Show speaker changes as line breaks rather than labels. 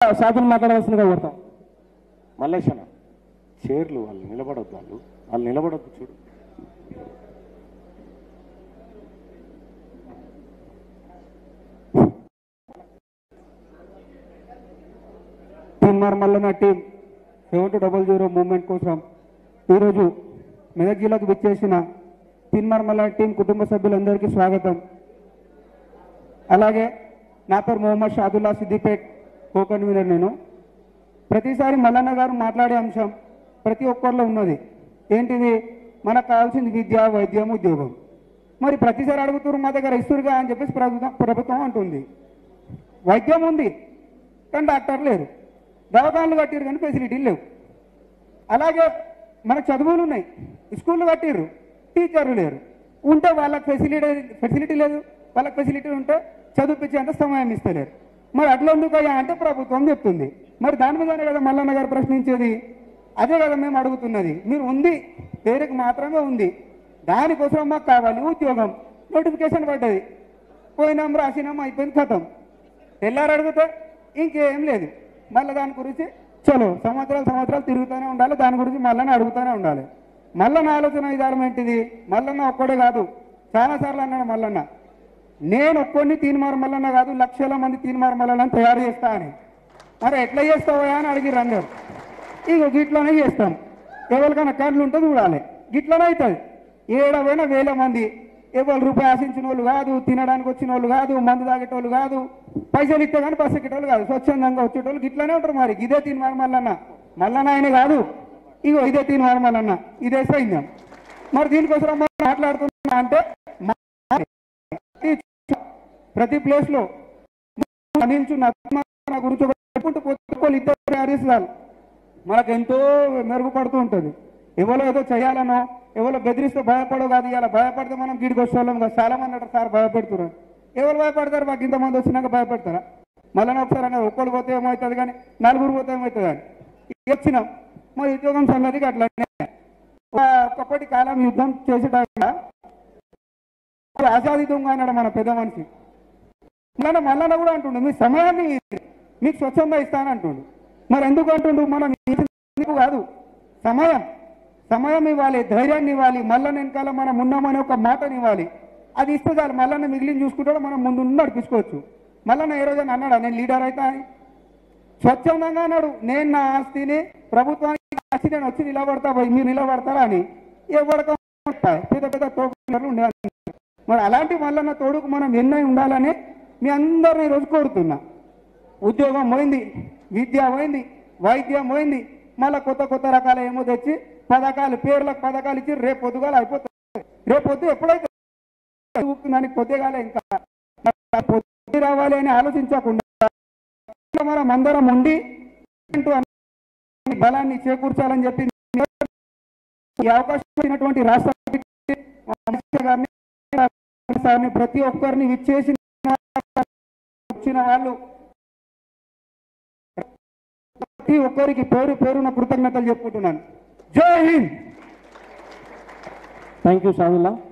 షాపులు మాట్లాడవలసిందిగా కోరుతాం
మల్లేశన చైర్లు వాళ్ళు నిలబడొద్దు వాళ్ళు వాళ్ళు నిలబడొద్దు చూడు
TMR Mallanna team seven two double zero movement కోసం ఈరోజు మెదక్ జిల్లాకు విచ్చేసిన తిన్మార్ మల్లన్న టీం కుటుంబ సభ్యులందరికీ స్వాగతం అలాగే నా పేరు మొహమ్మద్ షాదుల్లా సిద్దిపేట్ కో కన్వీనర్ నేను ప్రతిసారి మల్లన్న గారు మాట్లాడే అంశం ప్రతి ఒక్కరిలో ఉన్నది ఏంటిది మనకు కావాల్సింది విద్య వైద్యం ఉద్యోగం మరి ప్రతిసారి అడుగుతున్నారు మా దగ్గర ఇస్తురుగా అని చెప్పేసి ప్రభుత్వం ప్రభుత్వం అంటుంది వైద్యం ఉంది కానీ డాక్టర్ లేరు దవాఖానలు కట్టిరు కానీ ఫెసిలిటీలు లేవు అలాగే మనకు చదువులు ఉన్నాయి స్కూళ్ళు కట్టిర్రు టీచర్లు లేరు ఉంటే వాళ్ళకి ఫెసిలిటీ ఫెసిలిటీ లేదు వాళ్ళకి ఫెసిలిటీ ఉంటే చదివించేంత సమయం ఇస్తలేరు మరి అట్లా ఎందుకయ్యా అంటే ప్రభుత్వం చెప్తుంది మరి దాని మీదనే కదా మల్లన్న గారు ప్రశ్నించేది అదే కదా మేము అడుగుతున్నది మీరు ఉంది పేరుకి మాత్రమే ఉంది దానికోసం మాకు కావాలి ఉద్యోగం నోటిఫికేషన్ పడ్డది పోయినాం రాసినాం అయిపోయింది కథం తెల్లారు అడిగితే ఇంకేం లేదు మళ్ళీ దాని గురించి చలో సంవత్సరాలు సంవత్సరాలు తిరుగుతూనే ఉండాలి దాని గురించి మళ్ళీ అడుగుతూనే ఉండాలి మల్లన్న ఆలోచన విధానం ఏంటిది మల్లన్న ఒక్కడే కాదు చాలాసార్లు అన్నాడు మల్లన్న నేను ఒక్కొన్ని తీన్మార్ మల్లన్న కాదు లక్షల మంది తీన్మార్ మల్లన్న తయారు చేస్తా అని మరి ఎట్లా చేస్తావా అని అడిగిర్రు అందరు ఇక గిట్లనే చేస్తాం ఎవరికైనా కళ్ళు ఉంటే చూడాలి గిట్లనే అవుతుంది ఏడవైనా వేల మంది ఎవరు రూపాయి ఆశించిన వాళ్ళు కాదు తినడానికి వచ్చిన వాళ్ళు కాదు మందు తాగేటోళ్ళు కాదు పైసలు ఇస్తే కానీ బస్ ఎక్కేటోళ్ళు కాదు స్వచ్ఛందంగా వచ్చేటోళ్ళు గిట్లనే ఉంటారు మరి ఇదే తినవారు మల్లన్న మల్లన్న ఆయన కాదు ఇగో ఇదే తినవారు మల్లన్న ఇదే సైన్యం మరి దీనికోసం మనం మాట్లాడుతున్నా అంటే మా- ప్రతి ప్లేస్ లో నిల్చున్న నా గురించి ఒక చెప్పుకుంటూ పోతే వాళ్ళు ఇద్దరు తయారు చేస్తారు మనకు ఎంతో మెరుగుపడుతూ ఉంటుంది ఎవరో ఏదో చేయాలనో ఎవరో బెదిరిస్తే భయపడో కాదు ఇలా భయపడితే మనం గీడికి వచ్చేవాళ్ళం కదా చాలా మంది అంటారు సార్ భయపెడుతున్నారు ఎవరు భయపడతారు మాకు ఇంతమంది వచ్చినాక భయపెడతారా మళ్ళీ ఒకసారి అన్నది ఒక్కడు పోతే ఏమవుతుంది కానీ నలుగురు పోతే ఏమవుతుంది కానీ ఇక వచ్చినాం మరి ఉద్యోగం సంగతికి అట్లనే ఒకప్పటి కాలం యుద్ధం చేసేట ఆజాదీ దొంగ అన్నాడు మన పెద్ద మనిషి మళ్ళీ మళ్ళా కూడా అంటుండు మీ సమయాన్ని మీకు స్వచ్ఛంగా ఇస్తానంటుండు మరి ఎందుకు అంటుండు మనం ఎందుకు కాదు సమయం సమయం ఇవ్వాలి ధైర్యాన్ని ఇవ్వాలి మళ్ళా వెనకాల మనం ఉన్నామనే ఒక మాటని ఇవ్వాలి అది ఇస్తే చాలు మళ్ళీ మిగిలిన చూసుకుంటాడు మనం ముందు నడిపించుకోవచ్చు మళ్ళీ ఏ రోజైనా అన్నాడా నేను లీడర్ అవుతా అని స్వచ్ఛందంగా అన్నాడు నేను నా ఆస్తిని ప్రభుత్వానికి ఆస్తి నేను వచ్చి నిలబడతా పోయి మీరు నిలబడతారా అని ఎవరికో పెద్ద పెద్ద తోపులు ఉండేవాళ్ళు మరి అలాంటి మళ్ళన్న తోడుకు మనం ఎన్నై ఉండాలని మీ అందరిని ఈరోజు కోరుతున్నా ఉద్యోగం పోయింది విద్య పోయింది వైద్యం పోయింది మళ్ళీ కొత్త కొత్త రకాల ఏమో తెచ్చి పథకాలు పేర్లకు పథకాలు ఇచ్చి రేపు పొద్దుగాల అయిపోతుంది రేపు పొద్దు ఎప్పుడైతే దానికి పొద్దుగాల ఇంకా పొద్దు రావాలి అని ఆలోచించకుండా మనం అందరం ఉండి అంటూ అన్ని బలాన్ని చేకూర్చాలని చెప్పి ఈ అవకాశం ఇచ్చినటువంటి రాష్ట్ర మంత్రి గారిని సార్ని ప్రతి ఒక్కరిని విచ్చేసి వచ్చిన వాళ్ళు ప్రతి ఒక్కరికి పేరు పేరున కృతజ్ఞతలు చెప్పుకుంటున్నాను జై హింద్
థ్యాంక్ యూ షాదుల్లా